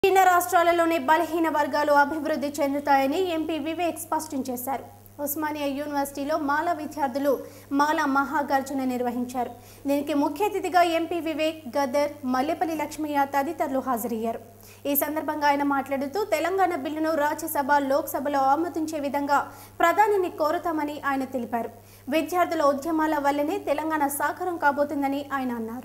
చిన్న రాష్ట్రాలలోనే బలహీన వర్గాలు అభివృద్ధి చెందుతాయని ఎంపీ వివేక్ స్పష్టం చేశారు ఉస్మానియా యూనివర్సిటీలో మాల విద్యార్థులు మాల మహాగర్జన నిర్వహించారు దీనికి ముఖ్య అతిథిగా ఎంపీ వివేక్ గదర్ మల్లెపల్లి లక్ష్మయ్య తదితరులు హాజరయ్యారు ఈ సందర్భంగా ఆయన మాట్లాడుతూ తెలంగాణ బిల్లును రాజ్యసభ లోక్సభలో ఆమోదించే విధంగా ప్రధానిని కోరుతామని ఆయన తెలిపారు విద్యార్థుల ఉద్యమాల వల్లనే తెలంగాణ సాకారం కాబోతుందని ఆయన అన్నారు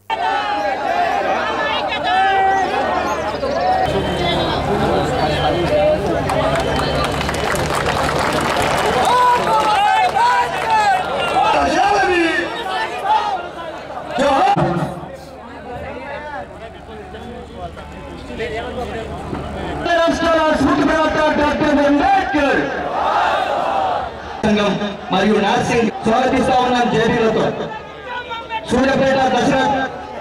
రాష్ట్రాల సూత్రవేత్త డాక్టర్ అంబేద్కర్ సంఘం మరియు నర్సింగ్ స్వాగతిస్తా ఉన్నాం జేడీలతో సూర్యాపేట దశరథ్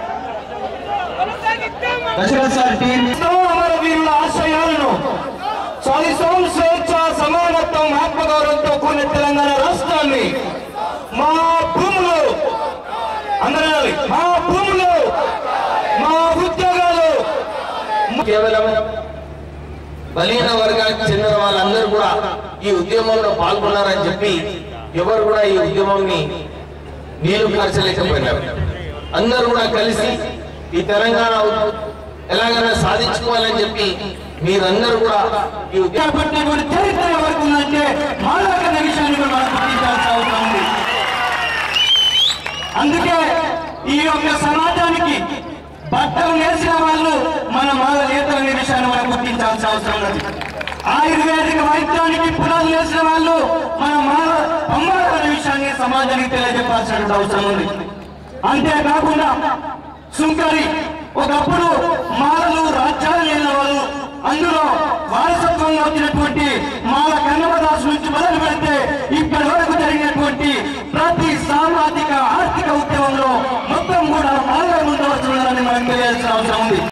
దశరథ్ సార్ టీం అమరవీరుల ఆశయాలను సాధిస్తాం స్వేచ్ఛ సమానత్వం ఆత్మగౌరవంతో కూడిన తెలంగాణ రాష్ట్రాన్ని మా భూములు అందరాలి మా భూములు మా ఉద్యోగాలు కేవలం బలహీన వర్గానికి చెందిన వాళ్ళందరూ కూడా ఈ ఉద్యమంలో పాల్గొన్నారని చెప్పి ఎవరు కూడా ఈ ఉద్యమంని నీళ్లు కార్చలేకపోయినారు అందరూ కూడా కలిసి ఈ తెలంగాణ ఉ- ఎలాగైనా సాధించుకోవాలని చెప్పి మీరందరూ కూడా ఈ ఉద్యమం పట్టినటువంటి చరిత్ర ఎవరికి ఉందంటే మానవకన్న విషయాన్ని కూడా మనం గుర్తించాల్సిన అవసరం ఉంది అందుకే ఈ యొక్క సమాజానికి బట్టలు నేసిన వాళ్ళు మన మాల నేతలనే విషయాన్ని మనం గుర్తించాల్సిన అవసరం ఉన్నది ఆయుర్వేదిక వైద్యానికి పునాదులు వేసిన వాళ్ళు మన మాల అమ్మాలనే విషయాన్ని సమాజానికి తెలియజెప్పాల్సిన అవసరం ఉంది అంతేకాకుండా సుంకరి ఒకప్పుడు మాలలు రాజ్యాలు లేని వాళ్ళు అందులో వారసత్వంగా వచ్చినటువంటి మాల కన్నమదాసు నుంచి మొదలు పెడితే ఇప్పటి వరకు జరిగినటువంటి ప్రతి సామాజిక ఆర్థిక ఉద్యమంలో మొత్తం కూడా మాలగా ఉండవలసి ఉండాలని మనం తెలియాల్సిన అవసరం ఉంది